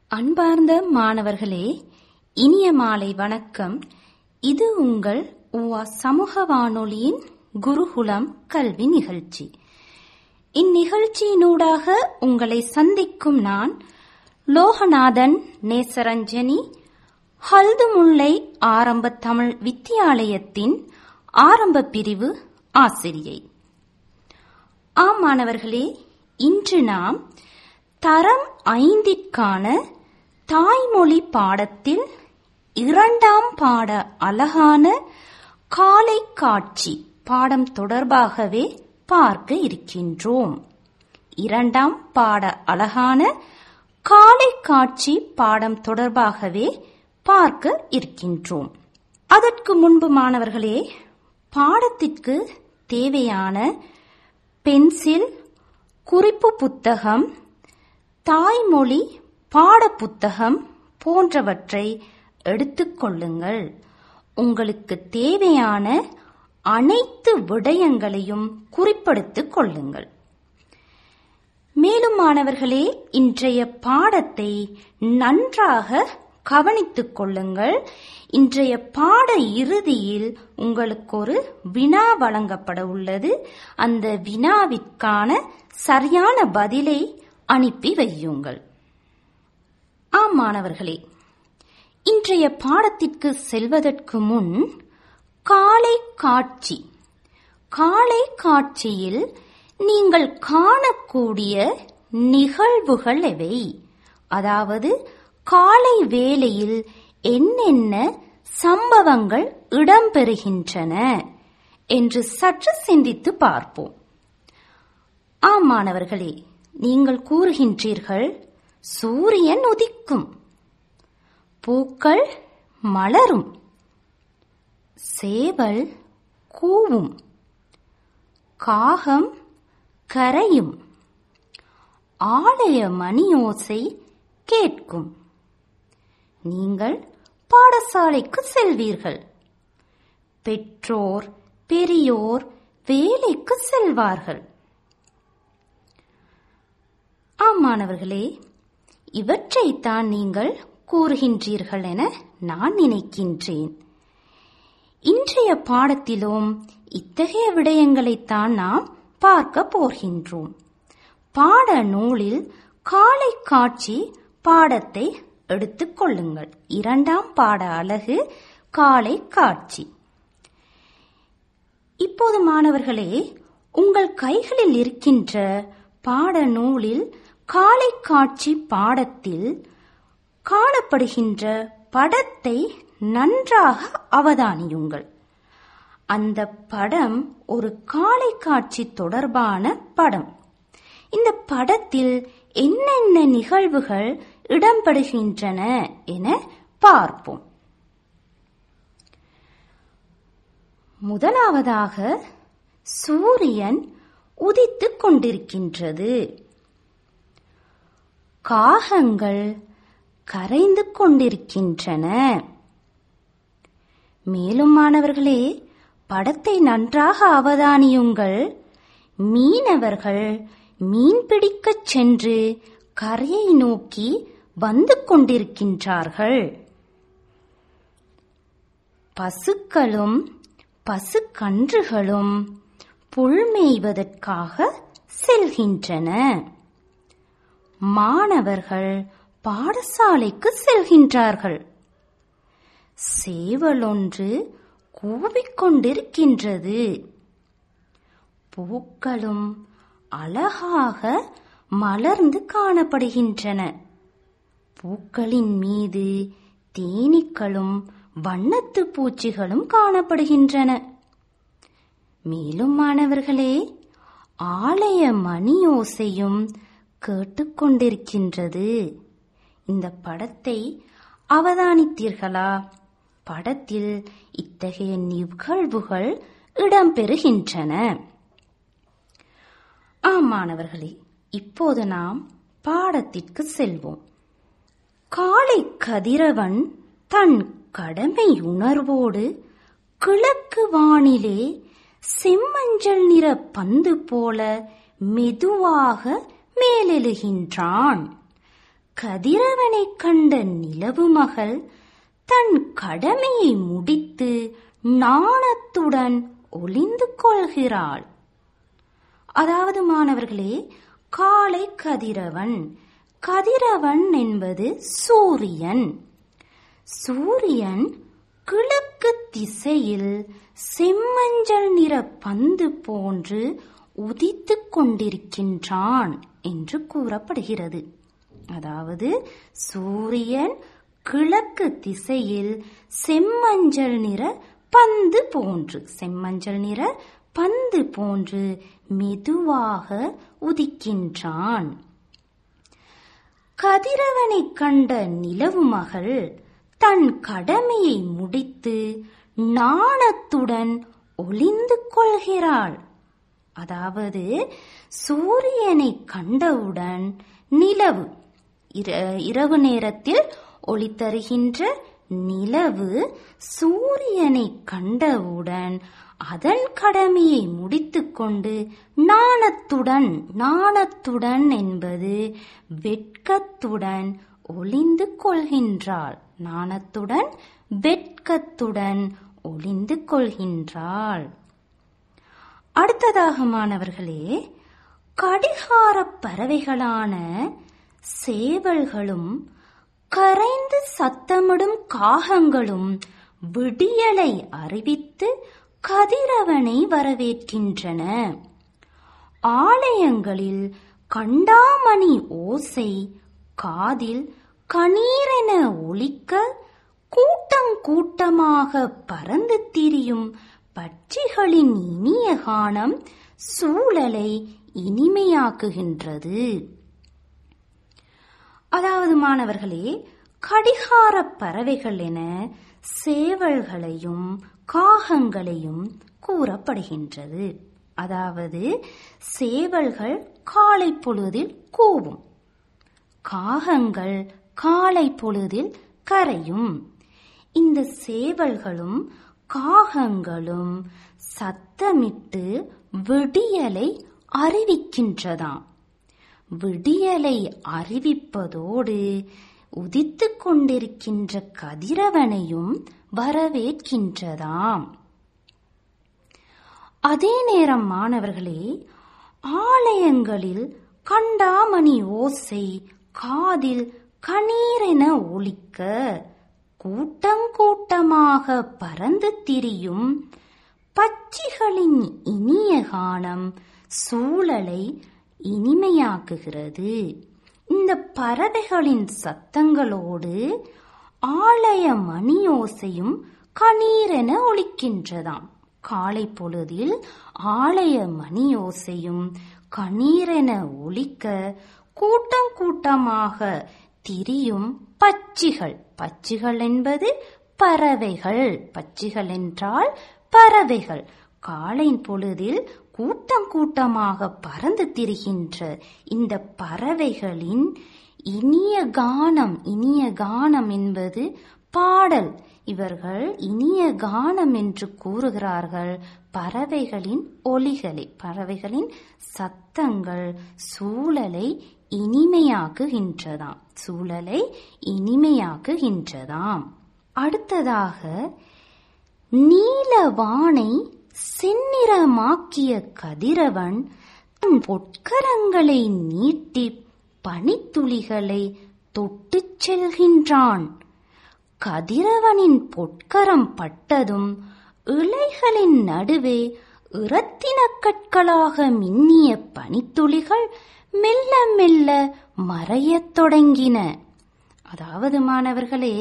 அன்பார்ந்த மாணவர்களே இனிய மாலை வணக்கம் இது உங்கள் உவா சமூக வானொலியின் குருகுலம் கல்வி நிகழ்ச்சி இந்நிகழ்ச்சியினூடாக உங்களை சந்திக்கும் நான் லோகநாதன் நேசரஞ்சனி ஹல்துமுல்லை ஆரம்ப தமிழ் வித்தியாலயத்தின் ஆரம்ப பிரிவு ஆசிரியை ஆம் மாணவர்களே இன்று நாம் தரம் ஐந்திற்கான தாய்மொழி பாடத்தில் இரண்டாம் பாட அழகான காலை காட்சி பாடம் தொடர்பாகவே பார்க்க இருக்கின்றோம் இரண்டாம் பாட அழகான காலை காட்சி பாடம் தொடர்பாகவே பார்க்க இருக்கின்றோம் அதற்கு முன்பு மாணவர்களே பாடத்திற்கு தேவையான பென்சில் குறிப்பு புத்தகம் தாய்மொழி பாட புத்தகம் போன்றவற்றை எடுத்துக்கொள்ளுங்கள் உங்களுக்கு தேவையான அனைத்து விடயங்களையும் குறிப்பெடுத்துக் கொள்ளுங்கள் மேலும் மாணவர்களே இன்றைய பாடத்தை நன்றாக கவனித்துக் கொள்ளுங்கள் இன்றைய பாட இறுதியில் உங்களுக்கு ஒரு வினா வழங்கப்பட உள்ளது அந்த வினாவிற்கான சரியான பதிலை அனுப்பி வையுங்கள் ஆம் மாணவர்களே இன்றைய பாடத்திற்கு செல்வதற்கு முன் காலை காட்சி காலை காட்சியில் நீங்கள் காணக்கூடிய நிகழ்வுகள் எவை அதாவது காலை வேளையில் என்னென்ன சம்பவங்கள் இடம்பெறுகின்றன என்று சற்று சிந்தித்து பார்ப்போம் ஆம் மாணவர்களே நீங்கள் கூறுகின்றீர்கள் சூரியன் உதிக்கும் பூக்கள் மலரும் சேவல் கூவும் காகம் கரையும் ஆலய மணியோசை கேட்கும் நீங்கள் பாடசாலைக்கு செல்வீர்கள் பெற்றோர் பெரியோர் வேலைக்கு செல்வார்கள் ஆம் மாணவர்களே இவற்றைத்தான் நீங்கள் கூறுகின்றீர்கள் என நான் நினைக்கின்றேன் இன்றைய பாடத்திலும் இத்தகைய விடயங்களைத்தான் நாம் பார்க்க போகின்றோம் பாட நூலில் காலை காட்சி பாடத்தை எடுத்துக் கொள்ளுங்கள் இரண்டாம் பாட அழகு காலை காட்சி இப்போது மாணவர்களே உங்கள் கைகளில் இருக்கின்ற பாட நூலில் காலை காட்சி பாடத்தில் காணப்படுகின்ற படத்தை நன்றாக அவதானியுங்கள் அந்த படம் ஒரு காலை காட்சி தொடர்பான படம் இந்த படத்தில் என்னென்ன நிகழ்வுகள் இடம்பெறுகின்றன என பார்ப்போம் முதலாவதாக சூரியன் உதித்துக் கொண்டிருக்கின்றது காகங்கள் கரைந்து கொண்டிருக்கின்றன மேலும் மாணவர்களே படத்தை நன்றாக அவதானியுங்கள் மீனவர்கள் மீன் பிடிக்கச் சென்று கரையை நோக்கி வந்து கொண்டிருக்கின்றார்கள் பசுக்களும் பசுக்கன்றுகளும் புல் மேய்வதற்காக செல்கின்றன மாணவர்கள் பாடசாலைக்கு செல்கின்றார்கள் சேவலொன்று கூவிக்கொண்டிருக்கின்றது பூக்களும் அழகாக மலர்ந்து காணப்படுகின்றன பூக்களின் மீது தேனீக்களும் வண்ணத்து பூச்சிகளும் காணப்படுகின்றன மேலும் மாணவர்களே ஆலய மணியோசையும் கேட்டுக்கொண்டிருக்கின்றது இந்த படத்தை அவதானித்தீர்களா படத்தில் இத்தகைய நிகழ்வுகள் இடம்பெறுகின்றன ஆம் மாணவர்களே இப்போது நாம் பாடத்திற்கு செல்வோம் காலை கதிரவன் தன் கடமை உணர்வோடு கிழக்கு வானிலே செம்மஞ்சள் நிற பந்து போல மெதுவாக மேலெழுகின்றான் கதிரவனை கண்ட நிலவு மகள் தன் கடமையை முடித்து நாணத்துடன் ஒளிந்து கொள்கிறாள் அதாவது மாணவர்களே காலை கதிரவன் கதிரவன் என்பது சூரியன் சூரியன் கிழக்கு திசையில் செம்மஞ்சள் நிற பந்து போன்று உதித்துக் கொண்டிருக்கின்றான் என்று கூறப்படுகிறது அதாவது சூரியன் கிழக்கு திசையில் செம்மஞ்சள் நிற பந்து போன்று செம்மஞ்சள் நிற பந்து போன்று மெதுவாக உதிக்கின்றான் கதிரவனை கண்ட நிலவு மகள் தன் கடமையை முடித்து நாணத்துடன் ஒளிந்து கொள்கிறாள் அதாவது சூரியனை கண்டவுடன் நிலவு இரவு நேரத்தில் ஒளி தருகின்ற நிலவு சூரியனை கண்டவுடன் அதன் கடமையை முடித்துக்கொண்டு நாணத்துடன் நாணத்துடன் என்பது வெட்கத்துடன் ஒளிந்து கொள்கின்றாள் நாணத்துடன் வெட்கத்துடன் ஒளிந்து கொள்கின்றாள் அடுத்ததாக மாணவர்களே கடிகார பறவைகளான சேவல்களும் கரைந்து சத்தமிடும் காகங்களும் விடியலை அறிவித்து கதிரவனை வரவேற்கின்றன ஆலயங்களில் கண்டாமணி ஓசை காதில் கணீரென ஒலிக்க கூட்டம் கூட்டமாக பறந்து திரியும் பட்சிகளின் இனிய கானம் சூழலை இனிமையாக்குகின்றது அதாவது மாணவர்களே கடிகார பறவைகள் என சேவல்களையும் காகங்களையும் கூறப்படுகின்றது அதாவது சேவல்கள் காலை பொழுதில் கூவும் காகங்கள் காலை பொழுதில் கரையும் இந்த சேவல்களும் காகங்களும் சத்தமிட்டு விடியலை அறிவிக்கின்றதாம் விடியலை அறிவிப்பதோடு உதித்துக் கொண்டிருக்கின்ற கதிரவனையும் வரவேற்கின்றதாம் அதே நேரம் மாணவர்களே ஆலயங்களில் கண்டாமணி ஓசை காதில் கணீரென ஒலிக்க கூட்டம் கூட்டமாக பறந்து திரியும் பட்சிகளின் இனிய கானம் சூழலை இனிமையாக்குகிறது இந்த பறவைகளின் சத்தங்களோடு ஆலய மணியோசையும் கணீரென ஒலிக்கின்றதாம் காலை பொழுதில் ஆலய மணியோசையும் கணீரென ஒலிக்க கூட்டம் கூட்டமாக திரியும் பட்சிகள் பட்சிகள் என்பது பறவைகள் பட்சிகள் என்றால் பறவைகள் காலை பொழுதில் கூட்டம் கூட்டமாக பறந்து திரிகின்ற இந்த பறவைகளின் இனிய கானம் இனிய கானம் என்பது பாடல் இவர்கள் இனிய கானம் என்று கூறுகிறார்கள் பறவைகளின் ஒலிகளை பறவைகளின் சத்தங்கள் சூழலை இனிமையாக்குகின்றதாம் சூழலை இனிமையாக்குகின்றதாம் அடுத்ததாக நீலவானை செந்நிறமாக்கிய கதிரவன் தன் பொற்கரங்களை நீட்டி பனித்துளிகளை தொட்டுச் செல்கின்றான் கதிரவனின் பொற்கரம் பட்டதும் இலைகளின் நடுவே இரத்தினக் கற்களாக மின்னிய பனித்துளிகள் மெல்ல மெல்ல மறையத் தொடங்கின அதாவது மாணவர்களே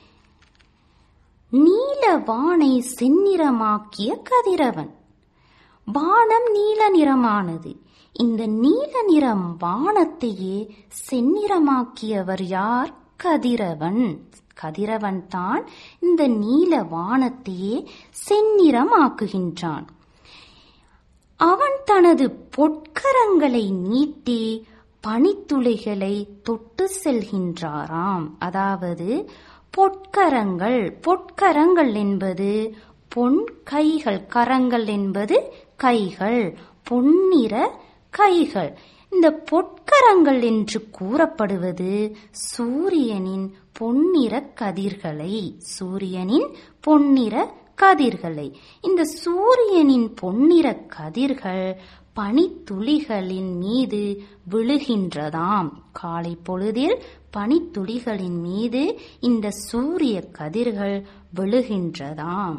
நீல வானை செந்நிறமாக்கிய கதிரவன் வானம் நீல நிறமானது இந்த நீல நிறம் வானத்தையே செந்நிறமாக்கியவர் யார் கதிரவன் கதிரவன் தான் இந்த நீல வானத்தையே செந்நிறமாக்குகின்றான் அவன் தனது பொற்கரங்களை நீட்டி பனித்துளிகளை தொட்டு செல்கின்றாராம் அதாவது பொற்கரங்கள் பொற்கரங்கள் என்பது பொன் கைகள் கரங்கள் என்பது கைகள் பொன்னிற கைகள் இந்த பொற்கரங்கள் என்று கூறப்படுவது சூரியனின் பொன்னிற கதிர்களை சூரியனின் பொன்னிற கதிர்களை இந்த சூரியனின் பொன்னிற கதிர்கள் பனித்துளிகளின் மீது விழுகின்றதாம் காலை பொழுதில் பனித்துளிகளின் மீது இந்த சூரிய கதிர்கள் விழுகின்றதாம்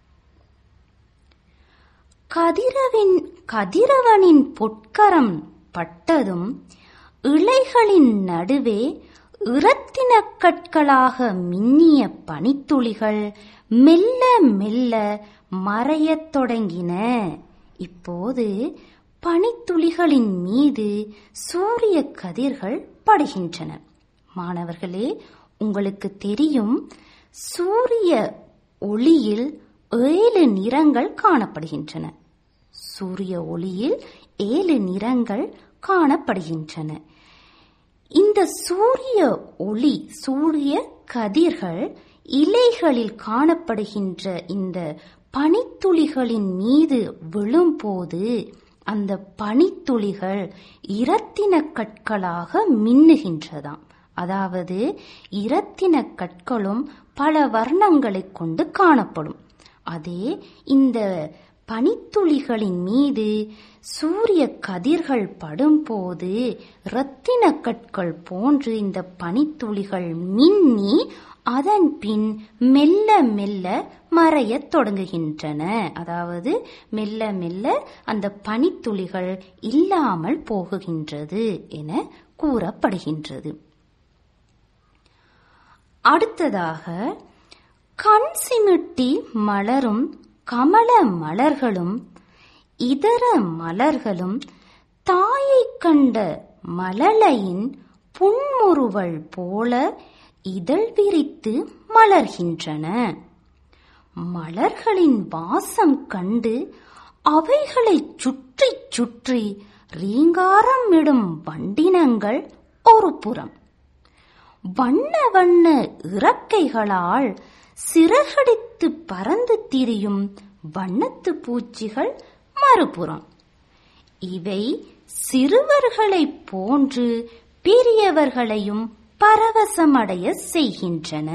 கதிரவின் கதிரவனின் பொற்கரம் பட்டதும் இலைகளின் நடுவே இரத்தினக் கற்களாக மின்னிய பனித்துளிகள் மெல்ல மெல்ல மறையத் தொடங்கின இப்போது பனித்துளிகளின் மீது சூரிய கதிர்கள் படுகின்றன மாணவர்களே உங்களுக்கு தெரியும் சூரிய ஒளியில் ஏழு நிறங்கள் காணப்படுகின்றன சூரிய ஒளியில் ஏழு நிறங்கள் காணப்படுகின்றன இந்த சூரிய ஒளி சூரிய கதிர்கள் இலைகளில் காணப்படுகின்ற இந்த பனித்துளிகளின் மீது விழும்போது அந்த பனித்துளிகள் இரத்தின கற்களாக மின்னுகின்றதாம் அதாவது இரத்தின கற்களும் பல வர்ணங்களை கொண்டு காணப்படும் அதே இந்த பனித்துளிகளின் மீது சூரிய கதிர்கள் படும்போது இரத்தின கற்கள் போன்று இந்த பனித்துளிகள் மின்னி அதன் பின் மெல்ல மெல்ல மறையத் தொடங்குகின்றன அதாவது மெல்ல மெல்ல அந்த பனித்துளிகள் இல்லாமல் போகுகின்றது என கூறப்படுகின்றது அடுத்ததாக கண் சிமிட்டி மலரும் கமல மலர்களும் இதர மலர்களும் தாயைக் கண்ட மலலையின் புன்முறுவல் போல இதழ் விரித்து மலர்கின்றன மலர்களின் வாசம் கண்டு அவைகளைச் சுற்றிச் சுற்றி ரீங்காரம் இடும் வண்டினங்கள் ஒரு புறம் வண்ண வண்ண இறக்கைகளால் சிறகடித்து பறந்து திரியும் வண்ணத்து பூச்சிகள் மறுபுறம் இவை சிறுவர்களைப் போன்று பெரியவர்களையும் பரவசமடைய செய்கின்றன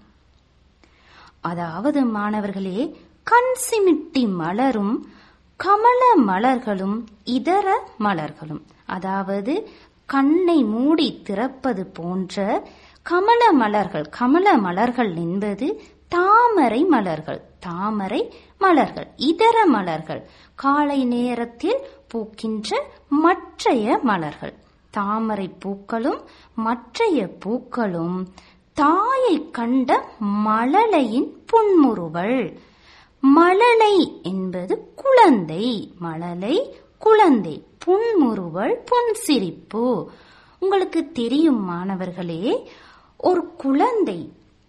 அதாவது மாணவர்களே கண் சிமிட்டி மலரும் கமல மலர்களும் இதர மலர்களும் அதாவது கண்ணை மூடி திறப்பது போன்ற கமல மலர்கள் கமல மலர்கள் என்பது தாமரை மலர்கள் தாமரை மலர்கள் இதர மலர்கள் காலை நேரத்தில் பூக்கின்ற மற்றைய மலர்கள் தாமரை பூக்களும் மற்றைய பூக்களும் தாயை கண்ட மழலையின் புன்முறுவல் மழலை என்பது குழந்தை மழலை குழந்தை புன்முறுவல் புன்சிரிப்பு உங்களுக்கு தெரியும் மாணவர்களே ஒரு குழந்தை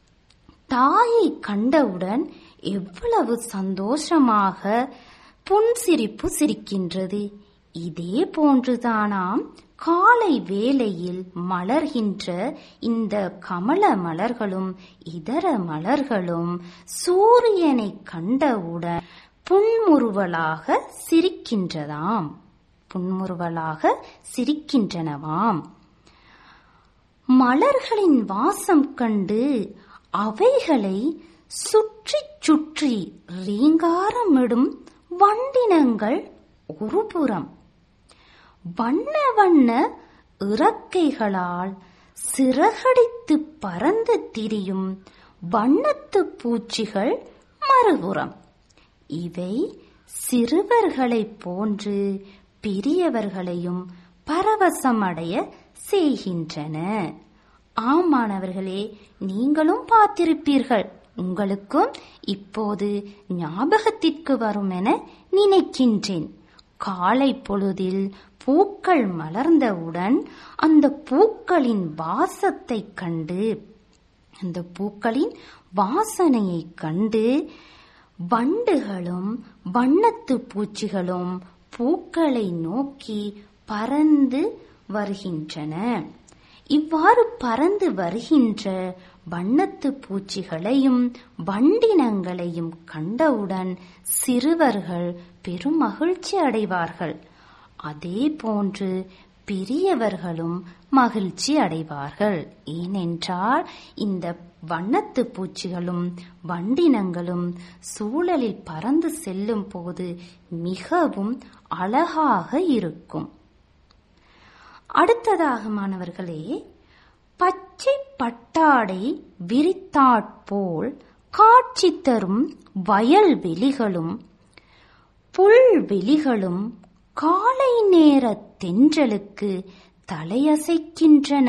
தாயை கண்டவுடன் எவ்வளவு சந்தோஷமாக புன்சிரிப்பு சிரிக்கின்றது இதே போன்றுதானாம் காலை வேளையில் மலர்கின்ற இந்த கமல மலர்களும் இதர மலர்களும் சூரியனை கண்டவுடன் புன்முறுவலாக சிரிக்கின்றதாம் புன்முறுவலாக சிரிக்கின்றனவாம் மலர்களின் வாசம் கண்டு அவைகளை சுற்றி சுற்றி ரீங்காரமிடும் வண்டினங்கள் ஒரு புறம் வண்ண வண்ண இறக்கைகளால் சிறகடித்து பறந்து திரியும் வண்ணத்து பூச்சிகள் மறுபுறம் இவை சிறுவர்களைப் போன்று பெரியவர்களையும் பரவசமடைய செய்கின்றன ஆமானவர்களே நீங்களும் பார்த்திருப்பீர்கள் உங்களுக்கும் இப்போது ஞாபகத்திற்கு வரும் என நினைக்கின்றேன் காலை பொழுதில் பூக்கள் மலர்ந்தவுடன் அந்த பூக்களின் வாசத்தைக் கண்டு அந்த பூக்களின் வாசனையை கண்டு வண்டுகளும் வண்ணத்து பூச்சிகளும் பூக்களை நோக்கி பறந்து வருகின்றன இவ்வாறு பறந்து வருகின்ற வண்ணத்து பூச்சிகளையும் வண்டினங்களையும் கண்டவுடன் சிறுவர்கள் பெருமகிழ்ச்சி அடைவார்கள் அதே போன்று பெரியவர்களும் மகிழ்ச்சி அடைவார்கள் ஏனென்றால் இந்த வண்ணத்து பூச்சிகளும் வண்டினங்களும் சூழலில் பறந்து செல்லும் போது மிகவும் அழகாக இருக்கும் அடுத்ததாக மாணவர்களே பச்சை பட்டாடை விரித்தாற்போல் காட்சி தரும் வயல்வெளிகளும் புல்வெளிகளும் காலை நேர தென்றலுக்கு தலையசைக்கின்றன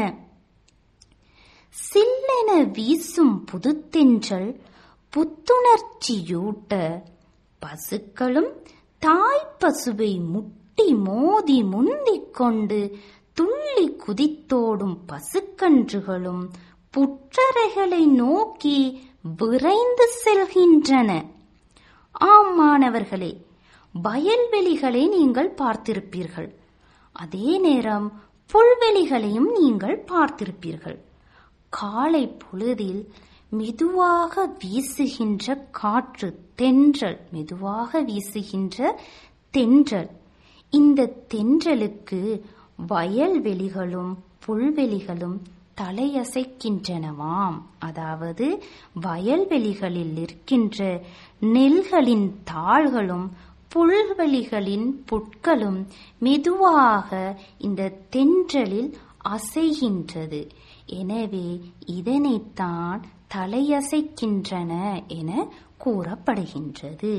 சில்லென வீசும் புதுத்தென்றல் புத்துணர்ச்சியூட்ட பசுக்களும் தாய் பசுவை முட்டி மோதி முந்திக் கொண்டு துள்ளி குதித்தோடும் பசுக்கன்றுகளும் புற்றரைகளை நோக்கி விரைந்து செல்கின்றன ஆம் மாணவர்களே வயல்வெளிகளை நீங்கள் பார்த்திருப்பீர்கள் அதே நேரம் புல்வெளிகளையும் நீங்கள் பார்த்திருப்பீர்கள் காலை பொழுதில் மெதுவாக வீசுகின்ற காற்று தென்றல் மெதுவாக வீசுகின்ற தென்றல் இந்த தென்றலுக்கு வயல்வெளிகளும் புல்வெளிகளும் தலையசைக்கின்றனவாம் அதாவது வயல்வெளிகளில் இருக்கின்ற நெல்களின் தாள்களும் புல்வெளிகளின் புட்களும் மெதுவாக இந்த தென்றலில் அசைகின்றது எனவே இதனைத்தான் தலையசைக்கின்றன என கூறப்படுகின்றது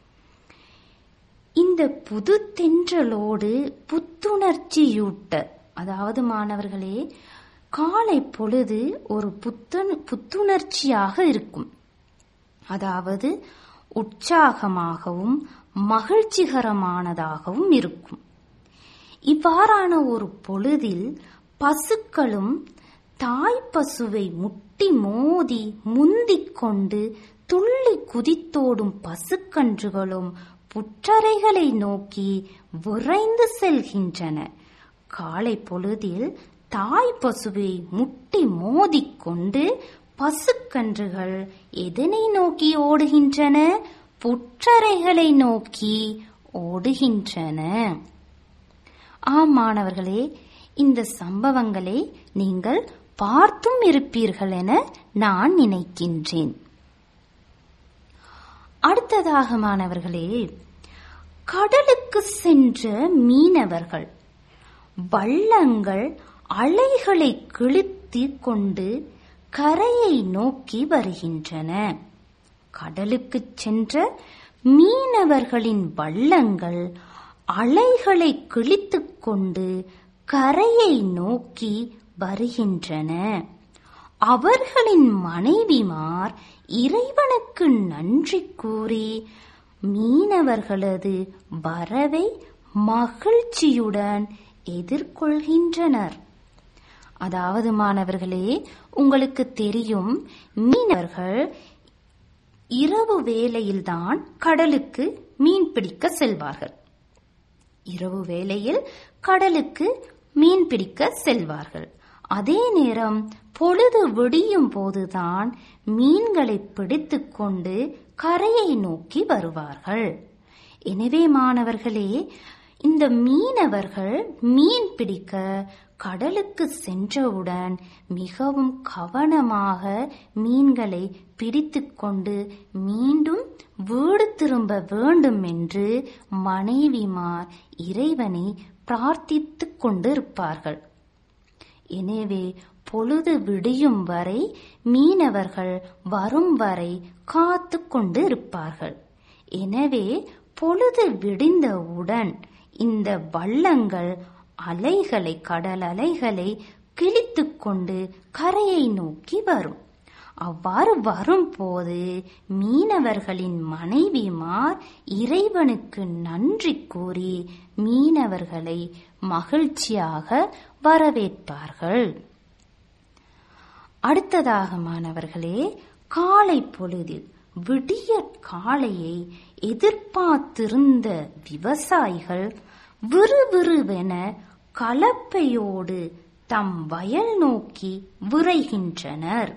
இந்த புது தென்றலோடு புத்துணர்ச்சியூட்ட அதாவது மாணவர்களே காலை பொழுது ஒரு புத்தன் புத்துணர்ச்சியாக இருக்கும் அதாவது உற்சாகமாகவும் மகிழ்ச்சிகரமானதாகவும் இருக்கும் இவ்வாறான ஒரு பொழுதில் பசுக்களும் தாய் பசுவை முட்டி மோதி முந்திக் கொண்டு துள்ளி குதித்தோடும் பசுக்கன்றுகளும் புற்றரைகளை நோக்கி விரைந்து செல்கின்றன காலை பொழுதில் தாய் பசுவை முட்டி மோதிக்கொண்டு பசுக்கன்றுகள் எதனை நோக்கி ஓடுகின்றன புற்றரைகளை நோக்கி ஓடுகின்றன ஆம் மாணவர்களே இந்த சம்பவங்களை நீங்கள் பார்த்தும் இருப்பீர்கள் என நான் நினைக்கின்றேன் அடுத்ததாக மாணவர்களே கடலுக்கு சென்ற மீனவர்கள் வள்ளங்கள் அலைகளை கிழித்து கொண்டு கரையை நோக்கி வருகின்றன கடலுக்குச் சென்ற மீனவர்களின் வள்ளங்கள் அலைகளை கிழித்துக் கொண்டு கரையை நோக்கி வருகின்றன அவர்களின் மனைவிமார் இறைவனுக்கு நன்றி கூறி மீனவர்களது வரவை மகிழ்ச்சியுடன் எதிர்கொள்கின்றனர் அதாவது மாணவர்களே உங்களுக்கு தெரியும் மீனவர்கள் இரவு வேளையில்தான் கடலுக்கு மீன் பிடிக்க செல்வார்கள் இரவு வேளையில் கடலுக்கு மீன் பிடிக்க செல்வார்கள் அதே நேரம் பொழுது விடியும் போதுதான் மீன்களை பிடித்துக் கொண்டு கரையை நோக்கி வருவார்கள் எனவே மாணவர்களே இந்த மீனவர்கள் மீன் பிடிக்க கடலுக்கு சென்றவுடன் மிகவும் கவனமாக மீன்களை பிடித்துக் கொண்டு மீண்டும் வீடு திரும்ப வேண்டும் என்று மனைவிமார் இறைவனை பிரார்த்தித்துக் கொண்டிருப்பார்கள் எனவே பொழுது விடியும் வரை மீனவர்கள் வரும் வரை காத்து கொண்டு இருப்பார்கள் எனவே பொழுது விடிந்தவுடன் இந்த வள்ளங்கள் அலைகளை கடல் அலைகளை கிழித்துக் கொண்டு கரையை நோக்கி வரும் அவ்வாறு வரும்போது மீனவர்களின் மனைவிமார் இறைவனுக்கு நன்றி கூறி மீனவர்களை மகிழ்ச்சியாக வரவேற்பார்கள் அடுத்ததாக மாணவர்களே காலை பொழுதில் விடிய காலையை எதிர்பார்த்திருந்த விவசாயிகள் விறுவிறுவென கலப்பையோடு தம் வயல் நோக்கி விரைகின்றனர்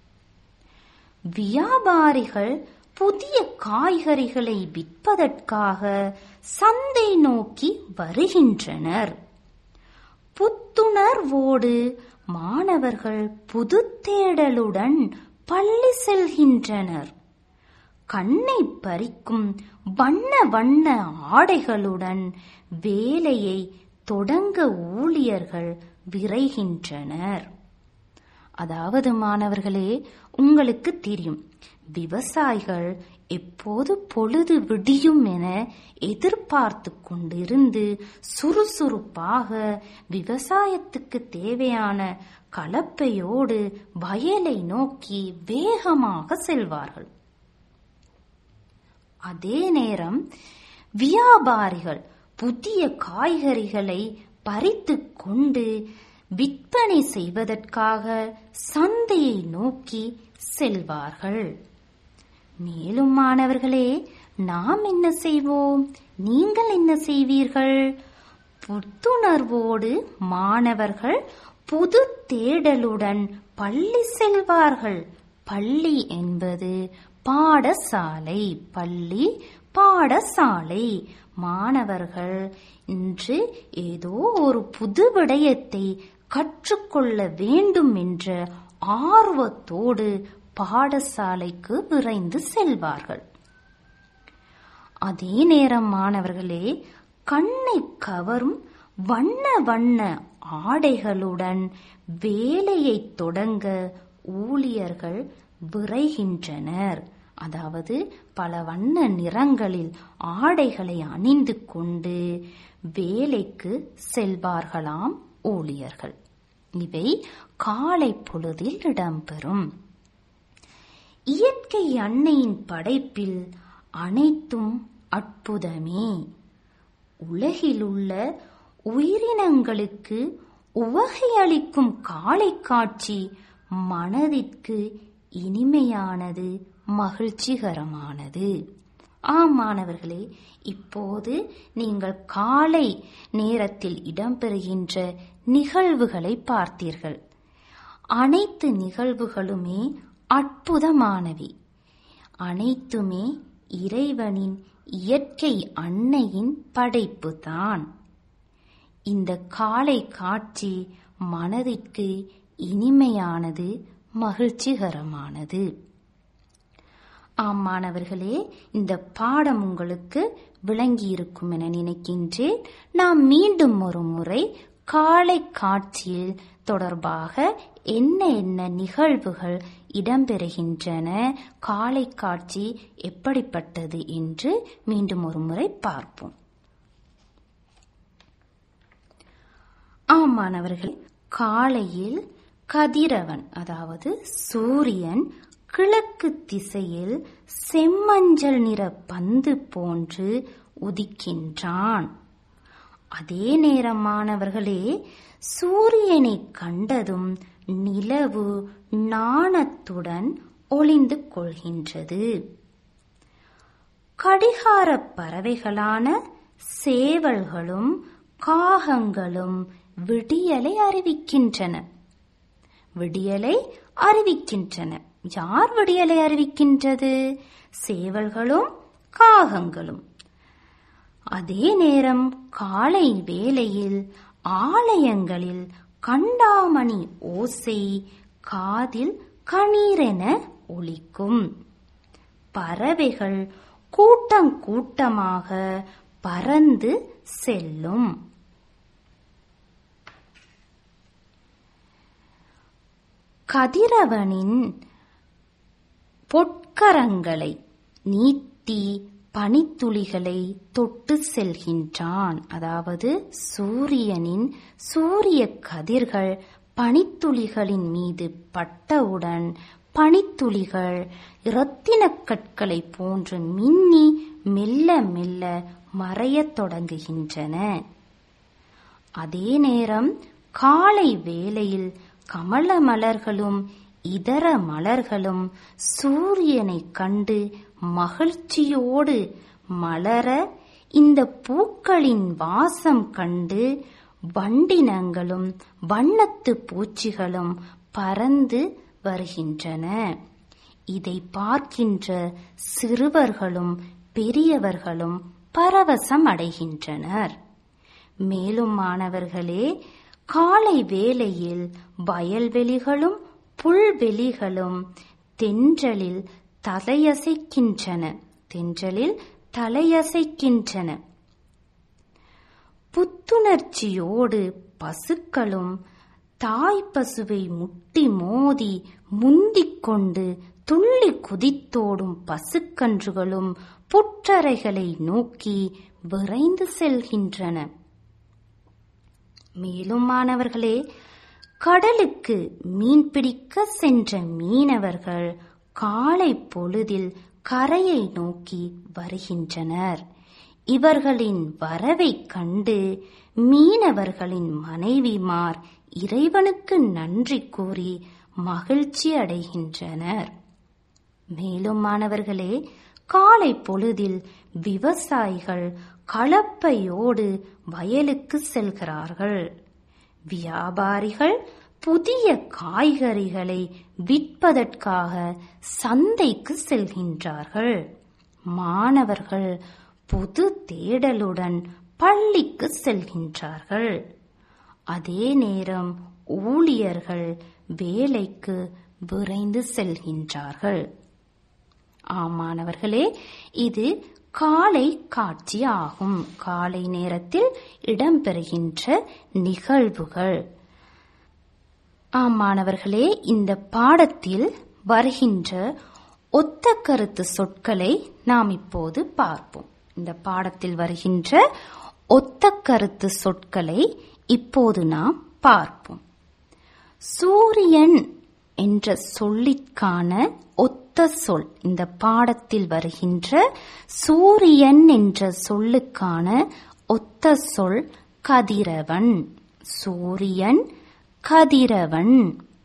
வியாபாரிகள் புதிய காய்கறிகளை விற்பதற்காக சந்தை நோக்கி வருகின்றனர் புத்துணர்வோடு மாணவர்கள் புது தேடலுடன் பள்ளி செல்கின்றனர் கண்ணை பறிக்கும் வண்ண வண்ண ஆடைகளுடன் வேலையை தொடங்க ஊழியர்கள் விரைகின்றனர் அதாவது மாணவர்களே உங்களுக்கு தெரியும் விவசாயிகள் எப்போது பொழுது விடியும் என எதிர்பார்த்து கொண்டிருந்து சுறுசுறுப்பாக விவசாயத்துக்கு தேவையான கலப்பையோடு வயலை நோக்கி வேகமாக செல்வார்கள் அதே நேரம் வியாபாரிகள் புதிய காய்கறிகளை பறித்து கொண்டு விற்பனை செய்வதற்காக சந்தையை நோக்கி செல்வார்கள் மேலும் மாணவர்களே நாம் என்ன செய்வோம் நீங்கள் என்ன செய்வீர்கள் புத்துணர்வோடு மாணவர்கள் புது தேடலுடன் பள்ளி செல்வார்கள் பள்ளி என்பது பாடசாலை பள்ளி பாடசாலை மாணவர்கள் இன்று ஏதோ ஒரு புது விடயத்தை கற்றுக்கொள்ள வேண்டும் என்ற ஆர்வத்தோடு பாடசாலைக்கு விரைந்து செல்வார்கள் அதே நேரம் மாணவர்களே கண்ணை கவரும் வண்ண வண்ண ஆடைகளுடன் வேலையை தொடங்க ஊழியர்கள் விரைகின்றனர் அதாவது பல வண்ண நிறங்களில் ஆடைகளை அணிந்து கொண்டு வேலைக்கு செல்வார்களாம் ஊழியர்கள் இவை காலை பொழுதில் இடம்பெறும் இயற்கை அன்னையின் படைப்பில் அனைத்தும் அற்புதமே உலகிலுள்ள உயிரினங்களுக்கு உவகையளிக்கும் காளை காட்சி மனதிற்கு இனிமையானது மகிழ்ச்சிகரமானது ஆம் மாணவர்களே இப்போது நீங்கள் காலை நேரத்தில் இடம்பெறுகின்ற நிகழ்வுகளை பார்த்தீர்கள் அனைத்து நிகழ்வுகளுமே அற்புதமானவை அனைத்துமே இறைவனின் இயற்கை அன்னையின் படைப்புதான் இந்த காலை காட்சி மனதிற்கு இனிமையானது மகிழ்ச்சிகரமானது ஆம் மாணவர்களே இந்த பாடம் உங்களுக்கு விளங்கி இருக்கும் என நினைக்கின்றேன் நாம் மீண்டும் ஒரு முறை காலை காட்சியில் தொடர்பாக என்ன என்ன நிகழ்வுகள் இடம்பெறுகின்றன காலை காட்சி எப்படிப்பட்டது என்று மீண்டும் ஒரு முறை பார்ப்போம் ஆம் மாணவர்கள் காலையில் கதிரவன் அதாவது சூரியன் கிழக்கு திசையில் செம்மஞ்சள் நிற பந்து போன்று உதிக்கின்றான் அதே நேரம் மாணவர்களே சூரியனை கண்டதும் நிலவு நாணத்துடன் ஒளிந்து கொள்கின்றது கடிகார பறவைகளான சேவல்களும் காகங்களும் விடியலை அறிவிக்கின்றன விடியலை அறிவிக்கின்றன யார் விடியலை அறிவிக்கின்றது சேவல்களும் காகங்களும் அதே நேரம் காலை வேளையில் ஆலயங்களில் கண்டாமணி ஓசை காதில் கணீரென ஒலிக்கும் பறவைகள் கூட்டம் கூட்டமாக பறந்து செல்லும் கதிரவனின் பொற்கரங்களை நீட்டி பனித்துளிகளை தொட்டு செல்கின்றான் அதாவது சூரியனின் சூரிய கதிர்கள் பனித்துளிகளின் மீது பட்டவுடன் பனித்துளிகள் இரத்தினக் கற்களை போன்று மின்னி மெல்ல மெல்ல மறையத் தொடங்குகின்றன அதே நேரம் காலை வேளையில் கமல மலர்களும் இதர மலர்களும் சூரியனை கண்டு மகிழ்ச்சியோடு மலர இந்த பூக்களின் வாசம் கண்டு வண்டினங்களும் வண்ணத்து பூச்சிகளும் பறந்து வருகின்றன இதை பார்க்கின்ற சிறுவர்களும் பெரியவர்களும் பரவசம் அடைகின்றனர் மேலும் மாணவர்களே காலை வேளையில் வயல்வெளிகளும் புல்வெளிகளும் தென்றலில் தலையசைக்கின்றன தென்றலில் தலையசைக்கின்றன புத்துணர்ச்சியோடு பசுக்களும் தாய் பசுவை முட்டி மோதி முந்திக் கொண்டு துள்ளி குதித்தோடும் பசுக்கன்றுகளும் புற்றரைகளை நோக்கி விரைந்து செல்கின்றன மேலும் மாணவர்களே கடலுக்கு மீன் பிடிக்க சென்ற மீனவர்கள் காலை பொழுதில் கரையை நோக்கி வருகின்றனர் இவர்களின் வரவைக் கண்டு மீனவர்களின் மனைவிமார் இறைவனுக்கு நன்றி கூறி மகிழ்ச்சி அடைகின்றனர் மேலும் மாணவர்களே காலை பொழுதில் விவசாயிகள் கலப்பையோடு வயலுக்கு செல்கிறார்கள் வியாபாரிகள் புதிய காய்கறிகளை விற்பதற்காக சந்தைக்கு செல்கின்றார்கள் மாணவர்கள் புது தேடலுடன் பள்ளிக்கு செல்கின்றார்கள் அதே நேரம் ஊழியர்கள் வேலைக்கு விரைந்து செல்கின்றார்கள் ஆமாணவர்களே இது காலை காட்சி ஆகும் காலை நேரத்தில் இடம்பெறுகின்ற நிகழ்வுகள் ஆமாணவர்களே இந்த பாடத்தில் வருகின்ற ஒத்த கருத்து சொற்களை நாம் இப்போது பார்ப்போம் இந்த பாடத்தில் வருகின்ற ஒத்த கருத்து சொற்களை இப்போது நாம் பார்ப்போம் சூரியன் என்ற சொல்லிற்கான ஒத்த சொல் இந்த பாடத்தில் வருகின்ற சூரியன் என்ற சொல்லுக்கான ஒத்த சொல் கதிரவன் சூரியன் கதிரவன்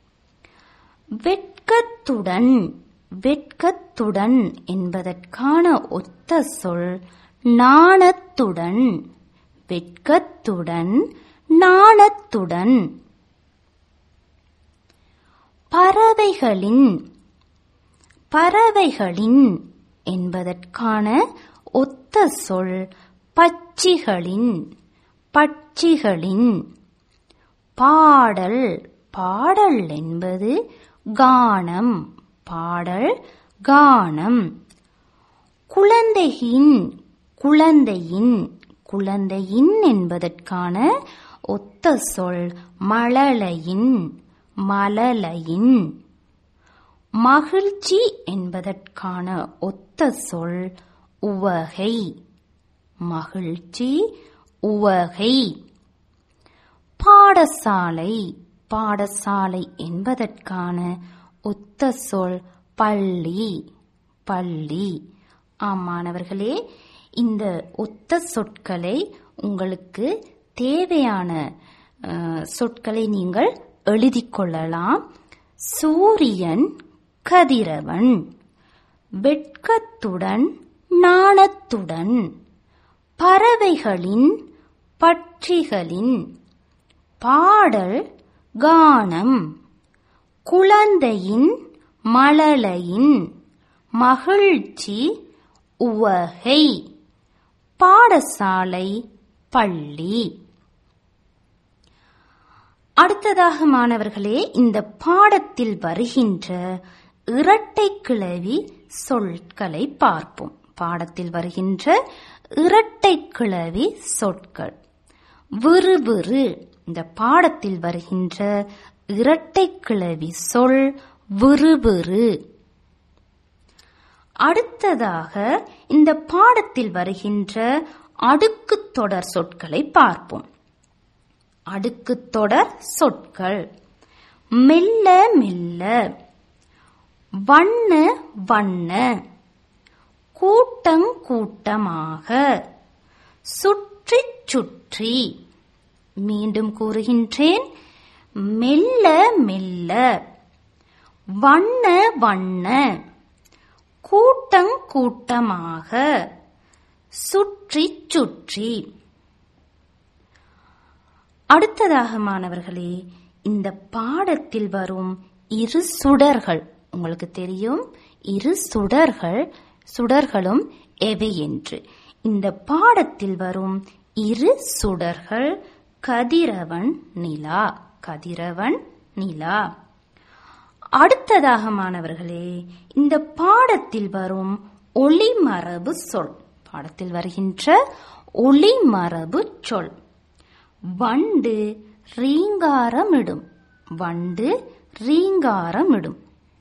வெட்கத்துடன் வெட்கத்துடன் என்பதற்கான ஒத்த சொல் நாணத்துடன் வெட்கத்துடன் நாணத்துடன் பறவைகளின் பறவைகளின் என்பதற்கான ஒத்த சொல் பட்சிகளின் பட்சிகளின் பாடல் பாடல் என்பது கானம் பாடல் கானம் குழந்தையின் குழந்தையின் குழந்தையின் என்பதற்கான ஒத்த சொல் மழலையின் மழலையின் மகிழ்ச்சி என்பதற்கான ஒத்த சொல் உவகை மகிழ்ச்சி உவகை பாடசாலை பாடசாலை என்பதற்கான ஒத்த சொல் பள்ளி பள்ளி ஆமாணவர்களே இந்த ஒத்த சொற்களை உங்களுக்கு தேவையான அஹ், சொற்களை நீங்கள் எழுதிக் கொள்ளலாம் சூரியன் கதிரவன் வெட்கத்துடன் நாணத்துடன் பறவைகளின் பட்சிகளின் பாடல் கானம் குழந்தையின் மழலையின் மகிழ்ச்சி உவகை பாடசாலை பள்ளி அடுத்ததாக மாணவர்களே இந்த பாடத்தில் வருகின்ற இரட்டை கிளவி சொற்களை பார்ப்போம் பாடத்தில் வருகின்ற இரட்டை கிளவி சொற்கள் விறுவிறு இந்த பாடத்தில் வருகின்ற இரட்டை கிளவி சொல் விறுவிறு அடுத்ததாக இந்த பாடத்தில் வருகின்ற அடுக்கு தொடர் சொற்களை பார்ப்போம் அடுக்கு தொடர் சொற்கள் மெல்ல மெல்ல வண்ண வண்ண கூட்டங் கூட்டமாக சுற்றி சுற்றி மீண்டும் கூறுகின்றேன் மெல்ல மெல்ல வண்ண வண்ண கூட்டங் கூட்டமாக சுற்றி சுற்றி அடுத்ததாக மாணவர்களே இந்த பாடத்தில் வரும் இரு சுடர்கள் உங்களுக்கு தெரியும் இரு சுடர்கள் சுடர்களும் எவை என்று இந்த பாடத்தில் வரும் இரு சுடர்கள் கதிரவன் நிலா கதிரவன் நிலா அடுத்ததாக மாணவர்களே இந்த பாடத்தில் வரும் ஒளிமரபு சொல் பாடத்தில் வருகின்ற ஒளிமரபு சொல் வண்டு ரீங்காரமிடும் வண்டு ரீங்காரமிடும்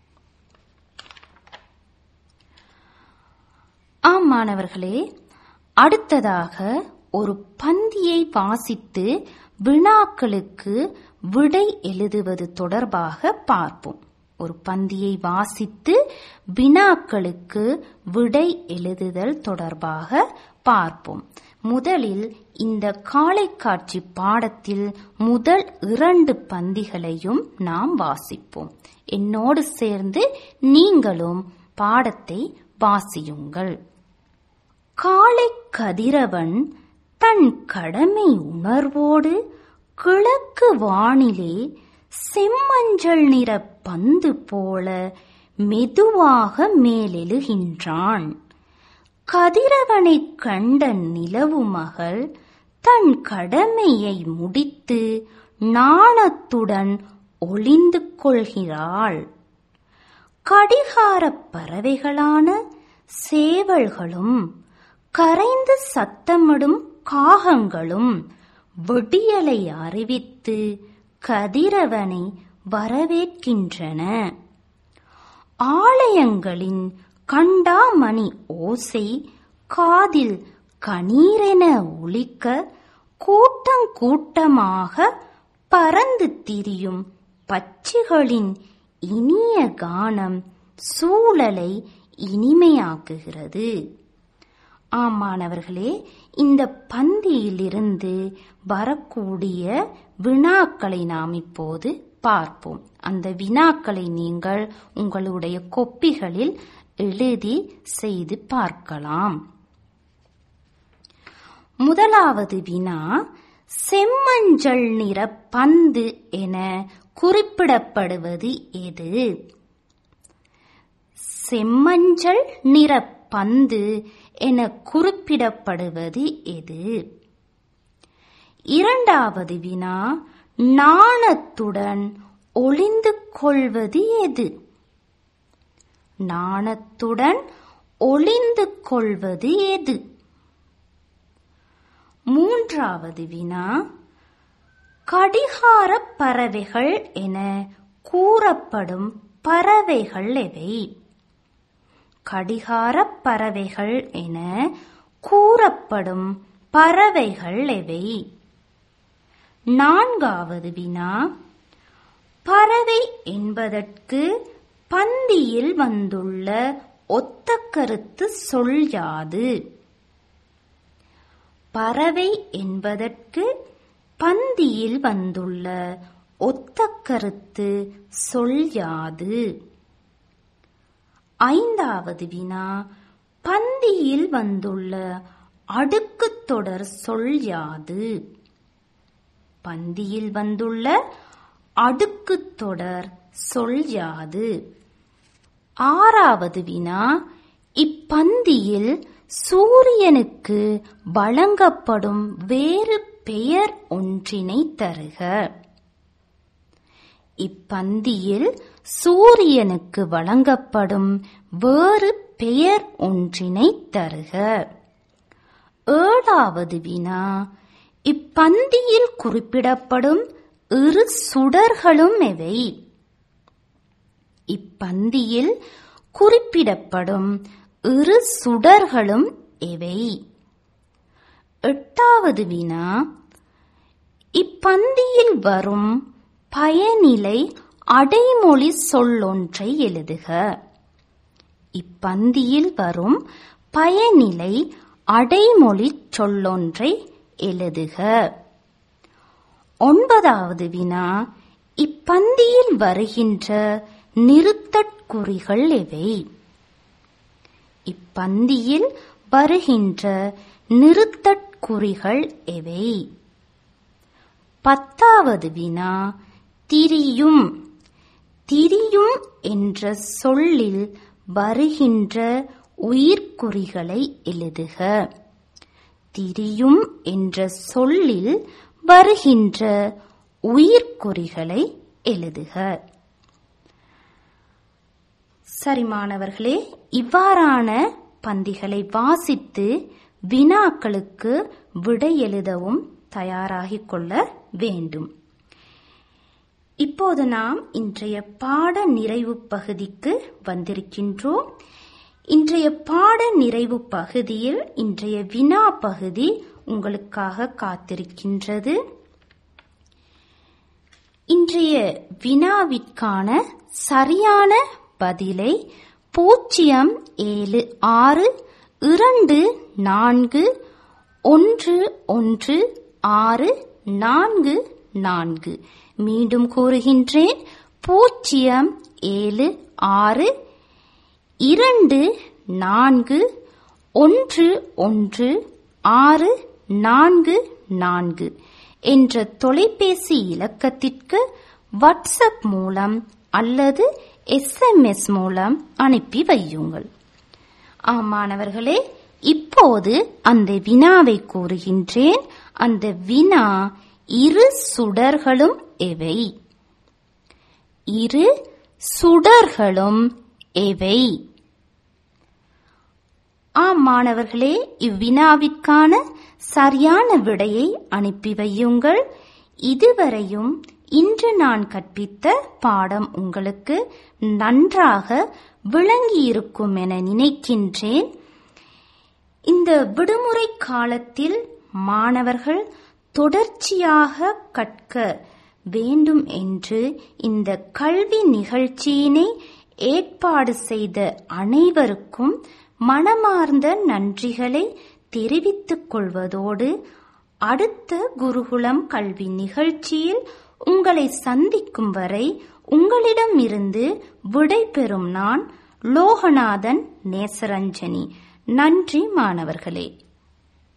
ஆம் மாணவர்களே அடுத்ததாக ஒரு பந்தியை வாசித்து வினாக்களுக்கு விடை எழுதுவது தொடர்பாக பார்ப்போம் ஒரு பந்தியை வாசித்து வினாக்களுக்கு விடை எழுதுதல் தொடர்பாக பார்ப்போம் முதலில் இந்த காலை காட்சி பாடத்தில் முதல் இரண்டு பந்திகளையும் நாம் வாசிப்போம் என்னோடு சேர்ந்து நீங்களும் பாடத்தை வாசியுங்கள் காலை கதிரவன் தன் கடமை உணர்வோடு கிழக்கு வானிலே செம்மஞ்சள் நிற பந்து போல மெதுவாக மேலெழுகின்றான் கதிரவனைக் கண்ட நிலவு மகள் தன் கடமையை முடித்து நாணத்துடன் ஒளிந்து கொள்கிறாள் கடிகாரப் பறவைகளான சேவல்களும் கரைந்து சத்தமிடும் காகங்களும் வெடியலை அறிவித்து கதிரவனை வரவேற்கின்றன ஆலயங்களின் கண்டாமணி ஓசை காதில் கணீரென ஒலிக்க கூட்டம் கூட்டமாக பறந்து திரியும் பட்சிகளின் இனிய கானம் சூழலை இனிமையாக்குகிறது ஆம் மாணவர்களே இந்த பந்தியிலிருந்து வரக்கூடிய வினாக்களை நாம் இப்போது பார்ப்போம் அந்த வினாக்களை நீங்கள் உங்களுடைய கொப்பிகளில் எழுதி செய்து பார்க்கலாம் முதலாவது வினா செம்மஞ்சள் நிற பந்து என குறிப்பிடப்படுவது எது செம்மஞ்சள் நிற பந்து என குறிப்பிடப்படுவது எது இரண்டாவது வினா நாணத்துடன் ஒளிந்து கொள்வது எது நாணத்துடன் ஒளிந்து கொள்வது எது மூன்றாவது வினா கடிகார பறவைகள் என கூறப்படும் பறவைகள் எவை கடிகார பறவைகள் என கூறப்படும் பறவைகள் எவை நான்காவது வினா பறவை என்பதற்கு பந்தியில் வந்துள்ள ஒத்த கருத்து சொல் யாது பறவை என்பதற்கு பந்தியில் வந்துள்ள ஒத்த கருத்து சொல் யாது ஐந்தாவது வினா பந்தியில் வந்துள்ள அடுக்கு தொடர் சொல் யாது பந்தியில் வந்துள்ள அடுக்கு தொடர் சொல் யாது ஆறாவது வினா இப்பந்தியில் சூரியனுக்கு வழங்கப்படும் வேறு பெயர் ஒன்றினை தருக இப்பந்தியில் சூரியனுக்கு வழங்கப்படும் வேறு பெயர் ஒன்றினை தருக ஏழாவது வினா இப்பந்தியில் குறிப்பிடப்படும் இரு சுடர்களும் எவை இப்பந்தியில் குறிப்பிடப்படும் இரு சுடர்களும் எவை எட்டாவது வினா இப்பந்தியில் வரும் பயனிலை அடைமொழி சொல்லொன்றை எழுதுக இப்பந்தியில் வரும் பயனிலை அடைமொழி சொல்லொன்றை எழுதுக ஒன்பதாவது வினா இப்பந்தியில் வருகின்ற நிறுத்தற்குறிகள் எவை இப்பந்தியில் வருகின்ற நிறுத்தற்குறிகள் எவை பத்தாவது வினா திரியும் திரியும் என்ற சொல்லில் வருகின்ற உயிர்க்குறிகளை எழுதுக திரியும் என்ற சொல்லில் வருகின்ற உயிர்க்குறிகளை எழுதுக சரி மாணவர்களே இவ்வாறான பந்திகளை வாசித்து வினாக்களுக்கு விடை எழுதவும் தயாராகிக் கொள்ள வேண்டும் இப்போது நாம் இன்றைய பாட நிறைவு பகுதிக்கு வந்திருக்கின்றோம் இன்றைய பாட நிறைவு பகுதியில் இன்றைய வினா பகுதி உங்களுக்காக காத்திருக்கின்றது இன்றைய வினாவிற்கான சரியான பதிலை பூஜ்ஜியம் ஏழு ஆறு இரண்டு நான்கு ஒன்று ஒன்று ஆறு நான்கு நான்கு மீண்டும் கூறுகின்றேன் பூஜ்ஜியம் ஏழு ஆறு இரண்டு நான்கு ஒன்று ஒன்று ஆறு நான்கு நான்கு என்ற தொலைபேசி இலக்கத்திற்கு வாட்ஸ்அப் மூலம் அல்லது எஸ்எம்எஸ் மூலம் அனுப்பி வையுங்கள் ஆமாணவர்களே இப்போது அந்த வினாவை கூறுகின்றேன் அந்த வினா இரு சுடர்களும் எவை இரு சுடர்களும் எவை ஆம் மாணவர்களே இவ்வினாவிற்கான சரியான விடையை அனுப்பி வையுங்கள் இதுவரையும் இன்று நான் கற்பித்த பாடம் உங்களுக்கு நன்றாக விளங்கியிருக்கும் என நினைக்கின்றேன் இந்த விடுமுறை காலத்தில் மாணவர்கள் தொடர்ச்சியாக கற்க வேண்டும் என்று இந்த கல்வி நிகழ்ச்சியினை ஏற்பாடு செய்த அனைவருக்கும் மனமார்ந்த நன்றிகளை தெரிவித்துக் கொள்வதோடு அடுத்த குருகுலம் கல்வி நிகழ்ச்சியில் உங்களை சந்திக்கும் வரை உங்களிடமிருந்து விடை பெறும் நான் லோகநாதன் நேசரஞ்சனி நன்றி மாணவர்களே